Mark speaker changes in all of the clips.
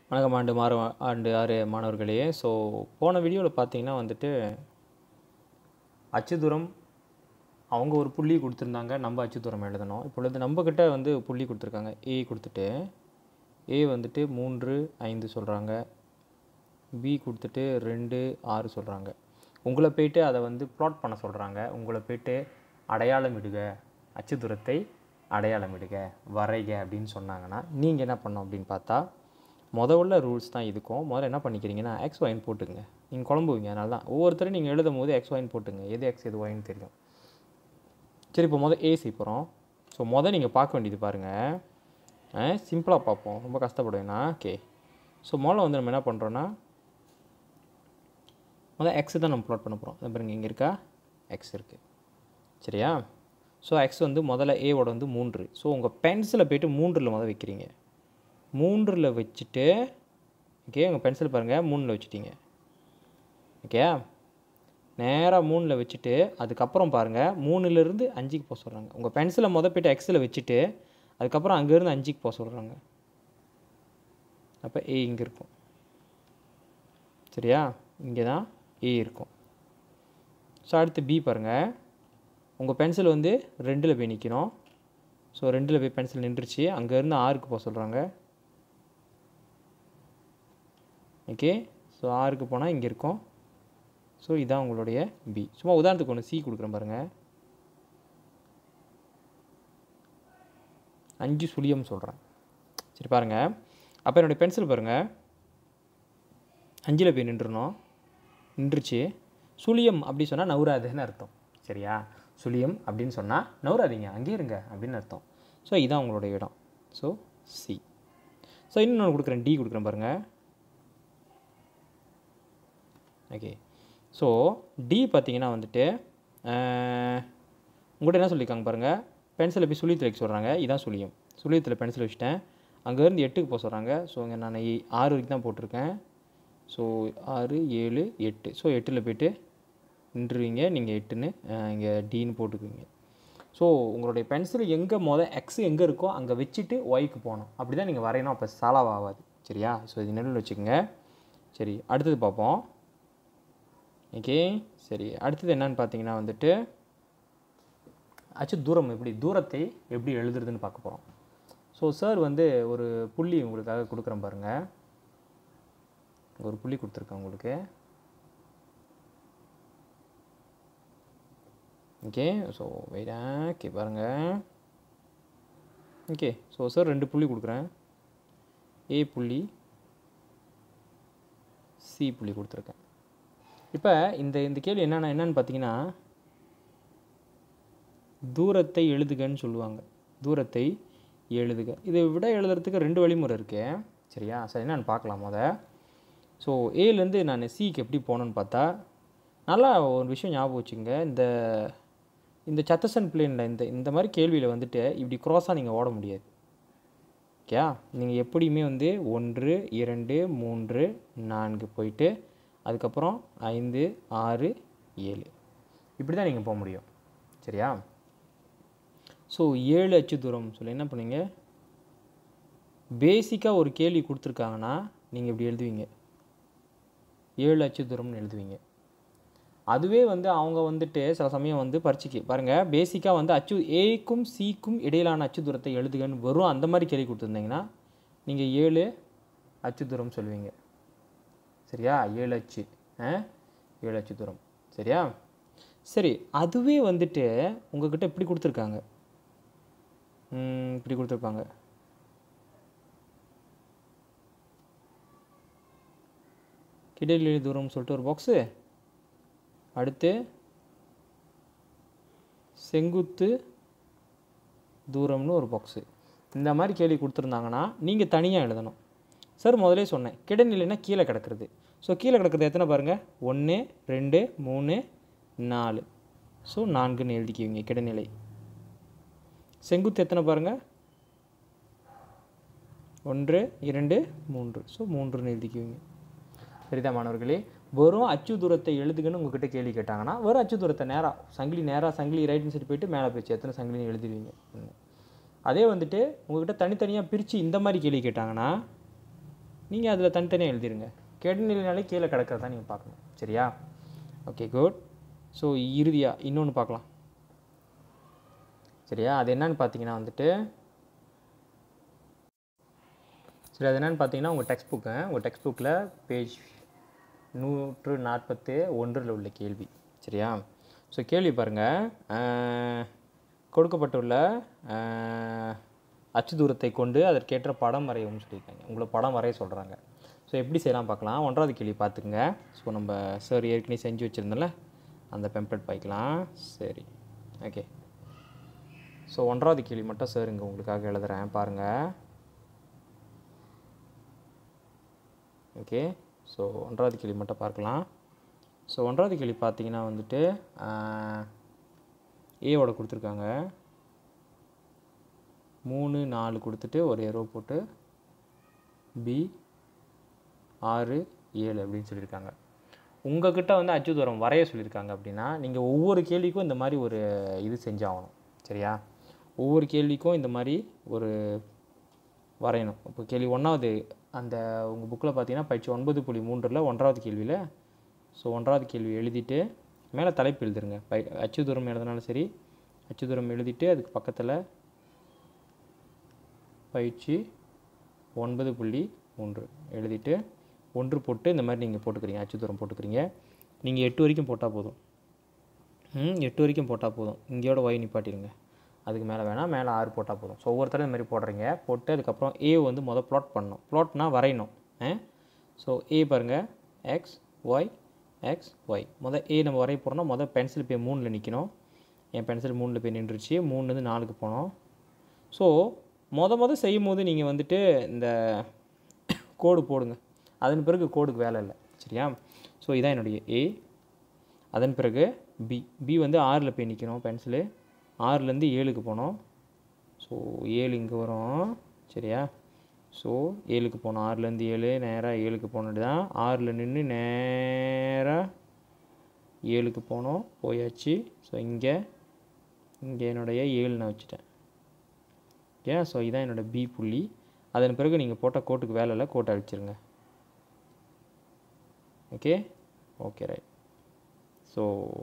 Speaker 1: வணக்கம் ஆண்டு மாறு ஆண்டு ஆறு மாணவர்களே ஸோ போன வீடியோவில் பார்த்தீங்கன்னா வந்துட்டு அச்சு தூரம் அவங்க ஒரு புள்ளி கொடுத்துருந்தாங்க நம்ம அச்சு தூரம் எழுதணும் இப்பொழுது நம்மக்கிட்ட வந்து புள்ளி கொடுத்துருக்காங்க ஏ கொடுத்துட்டு ஏ வந்துட்டு மூன்று ஐந்து சொல்கிறாங்க பி கொடுத்துட்டு ரெண்டு ஆறு சொல்கிறாங்க உங்களை போயிட்டு அதை வந்து ப்ளாட் பண்ண சொல்கிறாங்க உங்களை போயிட்டு அடையாளம் இடுக அச்சு தூரத்தை அடையாளம் இடுக வரைக அப்படின்னு சொன்னாங்கன்னா நீங்கள் என்ன பண்ணணும் அப்படின்னு பார்த்தா முத உள்ள ரூல்ஸ் தான் இதுக்கும் முதல்ல என்ன பண்ணிக்கிறீங்கன்னா எக்ஸ் ஒயின் போட்டுங்க நீங்கள் குழம்புவீங்க அதனால தான் ஒவ்வொருத்தரும் நீங்கள் எழுதும் போது எக்ஸ் ஒயின் போட்டுங்க எது எக்ஸ் எது ஒயின்னு தெரியும் சரி இப்போ மொதல் ஏசி போகிறோம் ஸோ மொதல் நீங்கள் பார்க்க வேண்டியது பாருங்கள் சிம்பிளாக பார்ப்போம் ரொம்ப கஷ்டப்படுவேன்னா ஓகே ஸோ முதல்ல வந்து நம்ம என்ன பண்ணுறோன்னா முதல் எக்ஸ் தான் நம்ம ப்ளாட் பண்ண போகிறோம் அது பாருங்க இங்கே இருக்கா எக்ஸ் இருக்குது சரியா ஸோ எக்ஸ் வந்து முதல்ல ஏவோட வந்து மூன்று ஸோ உங்கள் பென்சிலை போயிட்டு மூன்றில் முதல் வைக்கிறீங்க மூன்றில் வச்சுட்டு ஓகே உங்கள் பென்சில் பாருங்கள் மூணில் வச்சுட்டீங்க ஓகே நேராக மூணில் வச்சுட்டு அதுக்கப்புறம் பாருங்கள் மூணுலேருந்து அஞ்சுக்கு போக சொல்கிறாங்க உங்கள் பென்சிலை மொதல் போய்ட்டு எக்ஸில் வச்சுட்டு அதுக்கப்புறம் அங்கேருந்து அஞ்சுக்கு போக சொல்கிறாங்க அப்போ ஏ இங்கே இருக்கும் சரியா இங்கே தான் ஏ இருக்கும் ஸோ அடுத்து பி பாருங்கள் உங்கள் பென்சில் வந்து ரெண்டில் போய் நிற்கணும் ஸோ ரெண்டில் போய் பென்சில் நின்றுச்சு அங்கேருந்து ஆறுக்கு போக சொல்கிறாங்க ஓகே ஸோ ஆறுக்கு போனால் இங்கே இருக்கும் ஸோ இதான் உங்களுடைய பி சும்மா உதாரணத்துக்கு ஒன்று சி கொடுக்குறேன் பாருங்கள் அஞ்சு சுழியம் சொல்கிறேன் சரி பாருங்கள் அப்போ என்னுடைய பென்சில் பாருங்கள் அஞ்சில் போய் நின்றுணும் நின்றுச்சு சுழியம் அப்படி சொன்னால் நவுறாதுன்னு அர்த்தம் சரியா சுழியம் அப்படின்னு சொன்னால் நவுறாதீங்க அங்கேயே இருங்க அப்படின்னு அர்த்தம் ஸோ இதான் உங்களுடைய இடம் ஸோ சி ஸோ இன்னொன்று கொடுக்குறேன் டி கொடுக்குறேன் பாருங்கள் ஓகே ஸோ டி பார்த்தீங்கன்னா வந்துட்டு உங்கள்கிட்ட என்ன சொல்லியிருக்காங்க பாருங்கள் பென்சிலை போய் சுழியத்தில் வைக்க சொல்கிறாங்க இதான் சுழியம் சுழியத்தில் பென்சில் வச்சுட்டேன் அங்கேருந்து எட்டுக்கு போக சொல்கிறாங்க ஸோ இங்கே நான் ஏ- ஆறு வரைக்கும் தான் போட்டிருக்கேன் ஸோ ஆறு ஏழு எட்டு ஸோ எட்டில் போயிட்டு நின்றுவீங்க நீங்கள் எட்டுன்னு இங்கே டீன்னு போட்டுக்குவீங்க ஸோ உங்களுடைய பென்சில் எங்கே மொதல் எக்ஸ் எங்கே இருக்கோ அங்கே வச்சுட்டு ஒய்க்கு போகணும் அப்படி தான் நீங்கள் வரையணும் அப்போ சாலாவ் ஆகாது சரியா ஸோ இது நடுவில் வச்சுக்கோங்க சரி அடுத்தது பார்ப்போம் ஓகே சரி அடுத்தது என்னன்னு பார்த்தீங்கன்னா வந்துட்டு ஆச்சு தூரம் எப்படி தூரத்தை எப்படி எழுதுறதுன்னு பார்க்க போகிறோம் ஸோ சார் வந்து ஒரு புள்ளி உங்களுக்காக கொடுக்குறேன் பாருங்கள் ஒரு புள்ளி கொடுத்துருக்கேன் உங்களுக்கு ஓகே ஸோ வெயிட் ஓகே பாருங்கள் ஓகே ஸோ சார் ரெண்டு புள்ளி கொடுக்குறேன் ஏ புள்ளி சி புள்ளி கொடுத்துருக்கேன் இப்போ இந்த இந்த கேள்வி என்னென்ன என்னன்னு பார்த்தீங்கன்னா தூரத்தை எழுதுகன்னு சொல்லுவாங்க தூரத்தை எழுதுக இதை விட எழுதுறதுக்கு ரெண்டு வழிமுறை இருக்கு சரியா சரி என்னன்னு பார்க்கலாம் முத ஸோ ஏலேருந்து நான் சிக்கு எப்படி போகணுன்னு பார்த்தா நல்லா ஒரு விஷயம் ஞாபகம் வச்சுங்க இந்த இந்த சத்தசன் பிளேனில் இந்த இந்த மாதிரி கேள்வியில் வந்துட்டு இப்படி க்ராஸாக நீங்கள் ஓட முடியாது ஓகே நீங்கள் எப்படியுமே வந்து ஒன்று இரண்டு மூன்று நான்கு போயிட்டு அதுக்கப்புறம் ஐந்து ஆறு ஏழு இப்படி தான் நீங்கள் போக முடியும் சரியா ஸோ ஏழு அச்சு தூரம் சொல்லி என்ன பண்ணுவீங்க பேசிக்காக ஒரு கேள்வி கொடுத்துருக்காங்கன்னா நீங்கள் இப்படி எழுதுவீங்க ஏழு அச்சு தூரம்னு எழுதுவீங்க அதுவே வந்து அவங்க வந்துட்டு சில சமயம் வந்து பரீட்சைக்கு பாருங்கள் பேசிக்காக வந்து அச்சு ஏக்கும் சிக்கும் இடையிலான அச்சு தூரத்தை எழுதுகன்னு வரும் அந்த மாதிரி கேள்வி கொடுத்துருந்தீங்கன்னா நீங்கள் ஏழு அச்சு தூரம் சொல்லுவீங்க சரியா ஏழு அச்சு ஆ ஏழு அச்சு தூரம் சரியா சரி அதுவே வந்துட்டு உங்ககிட்ட இப்படி கொடுத்துருக்காங்க ம், இப்படி கொடுத்துருப்பாங்க கிடையிலி தூரம்னு சொல்லிட்டு ஒரு பாக்ஸு அடுத்து செங்குத்து தூரம்னு ஒரு பாக்ஸு இந்த மாதிரி கேள்வி கொடுத்துருந்தாங்கன்னா நீங்கள் தனியாக எழுதணும் சார் முதலே சொன்னேன் கிடைநிலைனா கீழே கிடக்கிறது ஸோ கீழே கிடக்கிறது எத்தனை பாருங்கள் ஒன்று ரெண்டு மூணு நாலு ஸோ நான்குன்னு எழுதிக்குவீங்க கிடைநிலை செங்குத்து எத்தனை பாருங்கள் ஒன்று இரண்டு மூன்று ஸோ மூன்றுன்னு எழுதிக்குவீங்க சரிதா மாணவர்களே வெறும் அச்சு தூரத்தை எழுதுகன்னு உங்ககிட்ட கேள்வி கேட்டாங்கன்னா வெறும் அச்சு தூரத்தை நேராக சங்கிலி நேராக சங்கிலி ரைட் சைடு போயிட்டு மேலே போயிடுச்சு எத்தனை சங்கிலின்னு எழுதிடுவீங்க ம். அதே வந்துட்டு உங்ககிட்ட தனித்தனியாக பிரித்து இந்த மாதிரி கேள்வி கேட்டாங்கன்னா நீங்கள் அதில் தனித்தனியாக எழுதிருங்க கெடுநிலைனாலே கீழே கிடக்கிறதா நீங்கள் பார்க்கணும் சரியா ஓகே குட் ஸோ இறுதியாக இன்னொன்று பார்க்கலாம் சரியா அது என்னன்னு பார்த்தீங்கன்னா வந்துட்டு சரி அது என்னன்னு பார்த்தீங்கன்னா உங்கள் டெக்ஸ்ட் புக்கு உங்கள் டெக்ஸ்ட் புக்கில் பேஜ் நூற்று நாற்பத்து ஒன்றில் உள்ள கேள்வி சரியா ஸோ கேள்வி பாருங்கள் கொடுக்கப்பட்டுள்ள ஆஹ், அச்சு தூரத்தை கொண்டு அதற்கேற்ற படம் வரையவும் சொல்லியிருக்காங்க உங்களை படம் வரைய சொல்கிறாங்க ஸோ எப்படி செய்யலாம் பார்க்கலாம் ஒன்றாவது கேள்வி பார்த்துக்குங்க ஸோ நம்ம சார் ஏற்கனவே செஞ்சு வச்சுருந்தோம்ல அந்த பெம்ப்ளெட் பாய்க்கலாம் சரி ஓகே ஸோ ஒன்றாவது கேள்வி மட்டும் சார் இங்கே உங்களுக்காக எழுதுகிறேன் பாருங்கள் ஓகே ஸோ ஒன்றாவது கேள்வி மட்டும் பார்க்கலாம் ஸோ ஒன்றாவது கேள்வி பார்த்தீங்கன்னா வந்துட்டு ஏவோட கொடுத்துருக்காங்க மூணு நாலு கொடுத்துட்டு ஒரு எரோ போட்டு பி ஆறு ஏழு அப்படின்னு சொல்லியிருக்காங்க உங்ககிட்ட வந்து அச்சு தூரம் வரைய சொல்லியிருக்காங்க அப்படின்னா நீங்கள் ஒவ்வொரு கேள்விக்கும் இந்த மாதிரி ஒரு இது செஞ்சாகணும் சரியா ஒவ்வொரு கேள்விக்கும் இந்த மாதிரி ஒரு வரையணும் இப்போ கேள்வி ஒன்றாவது அந்த உங்கள் புக்கில் பார்த்தீங்கன்னா பயிற்சி ஒன்பது புள்ளி மூன்றில் ஒன்றாவது கேள்வியில் ஸோ ஒன்றாவது கேள்வி எழுதிட்டு மேலே தலைப்பு எழுதுருங்க பை அச்சு தூரம் எழுதினாலும் சரி அச்சு தூரம் எழுதிட்டு அதுக்கு பக்கத்தில் பயிற்சி ஒன்பது புள்ளி மூன்று எழுதிட்டு ஒன்று போட்டு இந்த மாதிரி நீங்கள் போட்டுக்கிறீங்க அச்சு தூரம் போட்டுக்கிறீங்க நீங்கள் எட்டு வரைக்கும் போட்டால் போதும் ம் எட்டு வரைக்கும் போட்டால் போதும் இங்கேயோட ஒய் நிப்பாட்டிடுங்க அதுக்கு மேலே வேணால் மேலே ஆறு போட்டால் போதும் ஸோ ஒவ்வொருத்தரும் இந்த மாதிரி போடுறீங்க போட்டு அதுக்கப்புறம் ஏ வந்து மொதல் ப்ளாட் பண்ணணும் ப்ளாட்னா வரையணும் ஸோ ஏ பாருங்கள் எக்ஸ் ஒய் எக்ஸ் ஒய் மொதல் ஏ நம்ம வரைய போகிறோம்னா மொதல் பென்சில் போய் மூணில் நிற்கணும் என் பென்சில் மூணில் போய் நின்றுச்சு மூணுலேருந்து நாலுக்கு போனோம் ஸோ மொத மொதல் செய்யும் போது நீங்கள் வந்துட்டு இந்த கோடு போடுங்க அதன் பிறகு கோடுக்கு வேலை இல்லை சரியா ஸோ இதான் என்னுடைய ஏ அதன் பிறகு பி பி வந்து ஆறில் போய் நிற்கணும் பென்சிலு ஆறுலேருந்து ஏழுக்கு போனோம் ஸோ ஏழு இங்கே வரும் சரியா ஸோ ஏழுக்கு போனோம் ஆறுலேருந்து ஏழு நேராக ஏழுக்கு போனது தான் ஆறில் நின்று நேராக ஏழுக்கு போனோம் போயாச்சு ஸோ இங்கே இங்கே என்னுடைய ஏழு நான் வச்சுட்டேன் ஓகே ஸோ இதான் என்னோடய பி புள்ளி அதன் பிறகு நீங்கள் போட்ட கோட்டுக்கு வேலை இல்லை கோட்டை அழிச்சிருங்க okay okay right so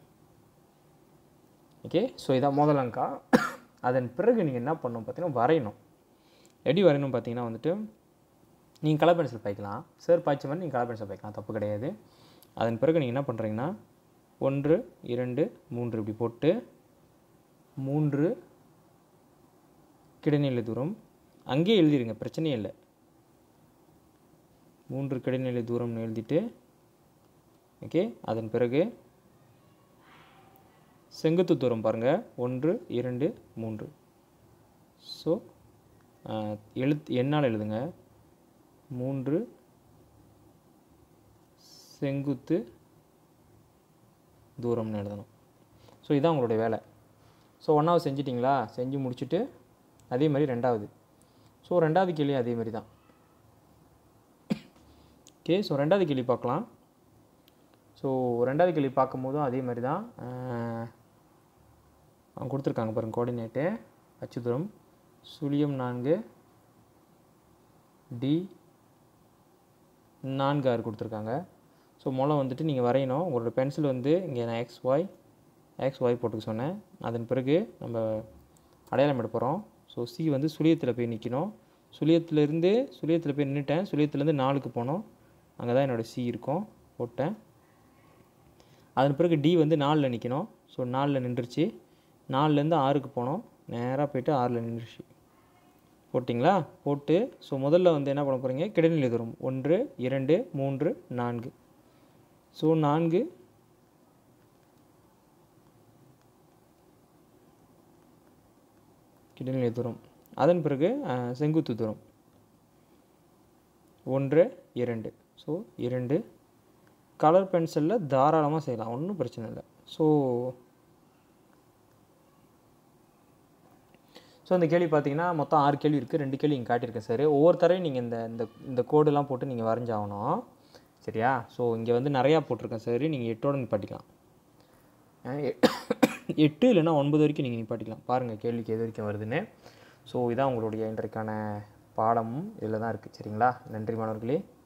Speaker 1: okay so இதான் முதல் அங்கா அதன் பிறகு நீங்கள் என்ன பண்ணணும் பார்த்தீங்கன்னா வரையணும் எப்படி வரையணும் பார்த்தீங்கன்னா வந்துட்டு நீங்கள் கலர் பென்சில் பாய்க்கலாம் சார் பாய்ச்ச மாதிரி நீங்கள் கலர் பென்சில் பாய்க்கலாம் தப்பு கிடையாது அதன் பிறகு நீங்கள் என்ன பண்ணுறீங்கன்னா ஒன்று இரண்டு மூன்று இப்படி போட்டு மூன்று கிடைநிலை தூரம் அங்கேயே எழுதிடுங்க பிரச்சனையே இல்லை மூன்று கிடைநிலை தூரம்னு எழுதிட்டு ஓகே அதன் பிறகு செங்குத்து தூரம் பாருங்கள் ஒன்று இரண்டு மூன்று ஸோ எழுத்து என்னால் எழுதுங்க மூன்று செங்குத்து தூரம்னு எழுதணும் ஸோ இதான் உங்களுடைய வேலை ஸோ ஒன்றாவது செஞ்சிட்டிங்களா செஞ்சு முடிச்சுட்டு அதே மாதிரி ரெண்டாவது ஸோ ரெண்டாவது கேள்வி அதே மாதிரி தான் ஓகே ஸோ ரெண்டாவது கேள்வி பார்க்கலாம் ஸோ ரெண்டாவது கேள்வி பார்க்கும்போதும் அதே மாதிரி தான் அஹ், அவங்க கொடுத்துருக்காங்க பாருங்க கோஆர்டினேட்டு அச்சு தூரம் சுழியம் நான்கு டி நான்கு ஆறு கொடுத்துருக்காங்க ஸோ மூலம் வந்துட்டு நீங்கள் வரையணும் உங்களோட பென்சில் வந்து இங்கே நான் எக்ஸ் ஒய் எக்ஸ் ஒய் போட்டுக்க சொன்னேன் அதன் பிறகு நம்ம அடையாளம் எடுக்க போகிறோம் ஸோ சி வந்து சுழியத்தில் போய் நிற்கணும் சுழியத்துலேருந்து சுழியத்தில் போய் நின்றுட்டேன் சுழியத்துலேருந்து நாலுக்கு போனோம் அங்கே தான் என்னோடய சி இருக்கும் போட்டேன் அதன் பிறகு டி வந்து நாலில் நிற்கணும் ஸோ நாலில் நின்றுச்சு நாலுலேருந்து ஆறுக்கு போனோம் நேராக போயிட்டு ஆறில் நின்றுச்சு போட்டிங்களா போட்டு ஸோ முதல்ல வந்து என்ன பண்ண போகிறீங்க கிடைநிலை தூரம் ஒன்று இரண்டு மூன்று நான்கு ஸோ நான்கு கிடைநிலை தூரம் அதன் பிறகு அஹ், செங்குத்து தூரம் ஒன்று இரண்டு ஸோ இரண்டு கலர் பென்சிலில் தாராளமாக செய்யலாம் ஒன்றும் பிரச்சனை இல்லை ஸோ ஸோ இந்த கேள்வி பார்த்தீங்கன்னா மொத்தம் ஆறு கேள்வி இருக்குது ரெண்டு கேள்வி இங்கே காட்டியிருக்கேன் சார் ஒவ்வொருத்தரையும் நீங்கள் இந்த இந்த இந்த கோடெல்லாம் போட்டு நீங்கள் வரைஞ்சாகணும் சரியா ஸோ இங்கே வந்து நிறையா போட்டிருக்கேன் சார் நீங்கள் எட்டோட நிப்பாட்டிக்கலாம் அஹ் எ- எட்டு இல்லைன்னா ஒன்பது வரைக்கும் நீங்கள் நிப்பாட்டிக்கலாம் பாருங்கள் கேள்விக்கு எது வரைக்கும் வருதுன்னு ஸோ இதான் உங்களுடைய இன்றைக்கான பாடமும் இதில் தான் இருக்குது சரிங்களா நன்றி மாணவர்களே